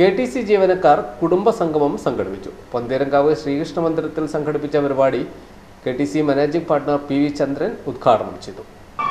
K T C ജീവനക്കാർ കുടുംബ സംഗമം സംഘടിപ്പിച്ചു പൊന്തേരങ്കാവ് ശ്രീകൃഷ്ണ മന്ദിരത്തിൽ സംഘടിപ്പിച്ച പരിപാടി K T C managing partner P V Chandran ഉദ്ഘാടനം ചെയ്തു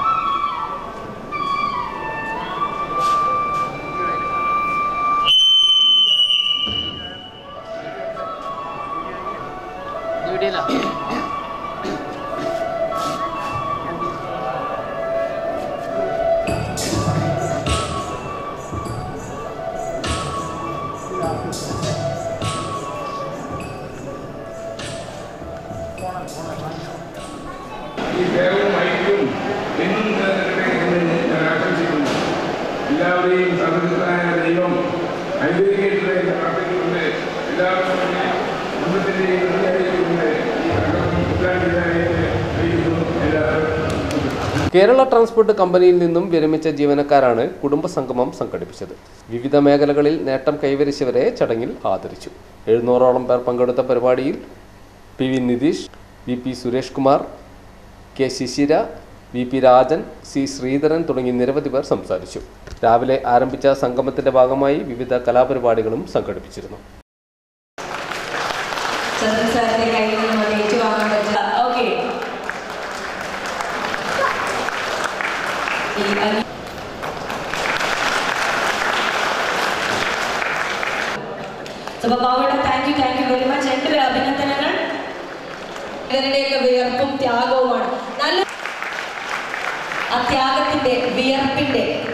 ഈ സ്നേഹവും ഐക്യവും എന്നും നിലനിൽക്കട്ടെ എന്ന് ഞാൻ ആശംസിക്കുന്നു എല്ലാവരെയും സർവശക്തനായ ദൈവം അനുഗ്രഹിക്കട്ടെ എന്ന് പ്രാർത്ഥിച്ചുകൊണ്ട് എല്ലാവർക്കും കുടുംബത്തിൻ്റെയും ഹൃദയത്തിലുണ്ട് ഈ സംഘം ഉദ്ഘാടനത്തിനായിട്ട് അറിയിക്കുന്നു എല്ലാവരും കേരള ട്രാൻസ്പോർട്ട് കമ്പനിയിൽ നിന്നും വിരമിച്ച ജീവനക്കാരാണ് കുടുംബ സംഗമം സംഘടിപ്പിച്ചത് വിവിധ മേഖലകളിൽ നേട്ടം കൈവരിച്ചവരെ ചടങ്ങിൽ ആദരിച്ചു എഴുന്നൂറോളം പേർ പങ്കെടുത്ത പരിപാടിയിൽ P V Nitheesh V P Suresh Kumar K Shishira V P Rajan C Sreedharan തുടങ്ങി നിരവധി പേർ സംസാരിച്ചു രാവിലെ ആരംഭിച്ച സംഗമത്തിന്റെ ഭാഗമായി വിവിധ കലാപരിപാടികളും സംഘടിപ്പിച്ചിരുന്നു ചന്ദ്രൻ സാറിന്റെ കയ്യിൽ നിന്നും അത് ഏറ്റുവാങ്ങാൻ പറ്റുക ഓക്കെ ഈ അനി- So, ബാബുവേട്ടാ, thank you, thank you very much. എൻ്റെ ഒരു അഭിനന്ദനങ്ങൾ ഇവരുടെയൊക്കെ വിയർപ്പും ത്യാഗവുമാണ് നല്ല ആ ത്യാഗത്തിന്റെ വിയർപ്പിന്റെ